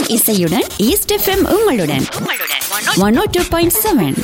இசையுடன் East FM உங்களுடன் one o two point seven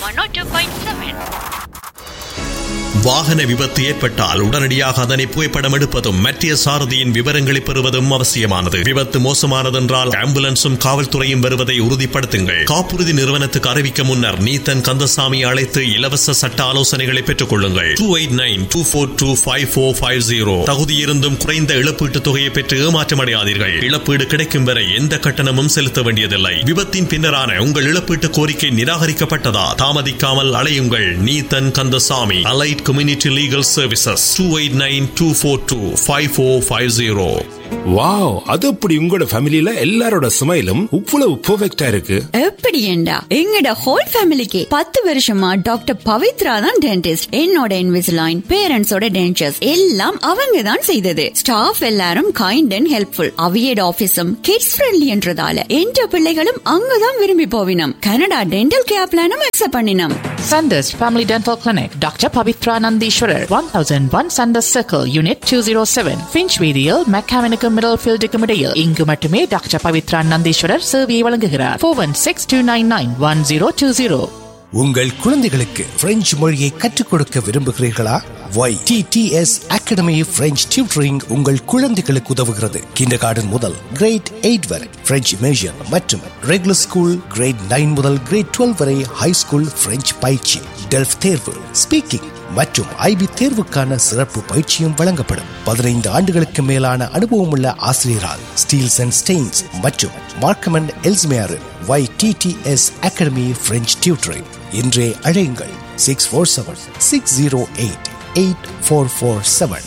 வாகன விபத்து ஏற்பட்டால் உடனடியாக அதனை புகைப்படம் எடுப்பதும் மத்திய சாரதியின் விவரங்களை பெறுவதும் அவசியமானது விபத்து மோசமானதென்றால் ஆம்புலன்ஸும் காவல்துறையும் வருவதை உறுதிப்படுத்துங்கள் காப்புறுதி நிறுவனத்துக்கு அறிவிக்க முன்னர் நீத்தன் கந்தசாமி அழைத்து இலவச சட்ட ஆலோசனைகளை பெற்றுக் கொள்ளுங்கள் two eight nine two four two five four five zero தகுதியிருந்தும் குறைந்த இழப்பீட்டுத் தொகையை பெற்று ஏமாற்றமடையாதீர்கள் இழப்பீடு கிடைக்கும் வரை எந்த கட்டணமும் செலுத்த வேண்டியதில்லை விபத்தின் பின்னரான உங்கள் இழப்பீட்டு கோரிக்கை நிராகரிக்கப்பட்டதா தாமதிக்காமல் அலையுங்கள் Neethan Kandasamy allied community legal services two eight nine two four two five four five zero wow அது அப்படி உங்களோட ஃபேமிலில எல்லாரோட ஸ்மைலும் இவ்வளவு பெர்ஃபெக்ட்டா இருக்கு எப்படி ஏண்டா எங்கட ஹோல் ஃபேமிலிக்கு பத்து வருஷமா டாக்டர் பவித்ரா தான் டென்டிஸ்ட் என்னோட இன்விசிலைன் பேரண்ட்ஸோட டென்டர்ஸ் எல்லாம் அவங்க தான் செய்தது ஸ்டாஃப் எல்லாரும் கைண்ட் அண்ட் ஹெல்ப்ஃபுல் அவியட் ஆபீஸும் கிட்ஸ் ஃப்ரெண்ட்லி என்றதால என்ற பிள்ளைகளும் அங்கதான் விரும்பி போவினம் கனடா டென்டல் கேர் பிளானும் அக்செப்ட் பண்ணினோம் Sanders Family Dental Clinic, Dr. Pavitra Nandishwarar, 1001 Sanders Circle, Unit 207, Finchweedial, Mechanical Middlefield Decomedial. இங்கு மட்டுமே டாக்டர் பவித்ரா நந்தீஸ்வரர் சேவையை வழங்குகிறார் four one six two nine nine one zero two zero உங்கள் குழந்தைகளுக்கு பிரெஞ்சு மொழியை கற்றுக் கொடுக்க விரும்புகிறீர்களா Y T T S academy French tutoring உங்கள் குழந்தைகளுக்கு உதவுகிறது கிண்டர் கார்டன் முதல் கிரேட் எயிட் வரை பிரெஞ்சு மேஜர் மற்றும் ரெகுலர் ஸ்கூல் கிரேட் நைன் முதல் கிரேட் டுவெல் வரை ஹை ஸ்கூல் பிரெஞ்சு பயிற்சி டெல்ஃப் தேர்வு ஸ்பீக்கிங் மற்றும் ஐபி தேர்வுக்கான சிறப்பு பயிற்சியும் வழங்கப்படும் பதினைந்து ஆண்டுகளுக்கு மேலான அனுபவமுள்ள ஆசிரியரால் ஸ்டீல்ஸ் அண்ட் ஸ்டெயின்ஸ் மற்றும் Markham and Ellesmere Y TTS academy French tutoring இன்றே அழையுங்கள் six four seven six zero eight eight four four seven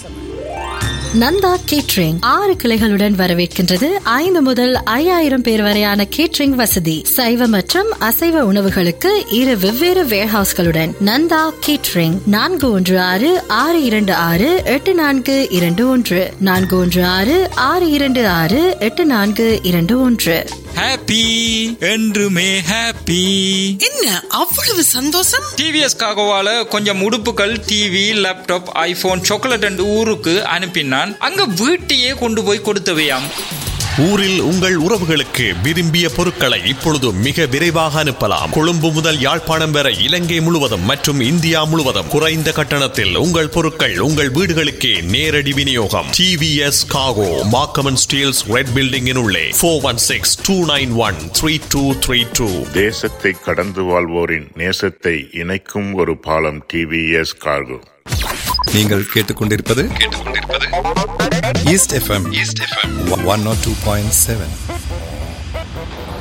Nandha catering ஆறு கிளைகளுடன் வரவேற்கின்றது ஐந்து முதல் ஐயாயிரம் பேர் வரையான கேட்ரிங் வசதி சைவ மற்றும் அசைவ உணவுகளுக்கு இரு வெவ்வேறு வேர்ஹவுஸ்களுடன் நந்தா கேட்ரிங் நான்கு ஒன்று ஆறு ஆறு இரண்டு ஆறு எட்டு நான்கு இரண்டு ஒன்று நான்கு ஒன்று ஆறு ஆறு இரண்டு ஆறு எட்டு நான்கு இரண்டு ஒன்று ஹாப்பி என்றுமே ஹாப்பி என்ன அவ்வளவு சந்தோஷம் டிவிஎஸ் காகோவால கொஞ்சம் உடுப்புகள் TV laptop iPhone chocolate and ஊருக்கு அனுப்பினான் அங்க வீட்டையே கொண்டு போய் கொடுத்தவையாம் ஊரில் உங்கள் உறவுகளுக்கு விரும்பிய பொருட்களை இப்பொழுது மிக விரைவாக அனுப்பலாம் கொழும்பு முதல் யாழ்ப்பாணம் வரை இலங்கை முழுவதும் மற்றும் இந்தியா முழுவதும் குறைந்த கட்டணத்தில் உங்கள் பொருட்கள் உங்கள் வீடுகளுக்கே நேரடி விநியோகம் டிவிஎஸ் காகோ மாக்கமன் ஸ்டீல்ஸ் ரெட் பில்டிங்கின் உள்ளே four one six two nine one three two three two தேசத்தை கடந்து வாழ்வோரின் நேசத்தை இணைக்கும் ஒரு பாலம் டிவிஎஸ் கார்கோ நீங்கள் கேட்டுக்கொண்டிருப்பது East FM East FM one nought two point seven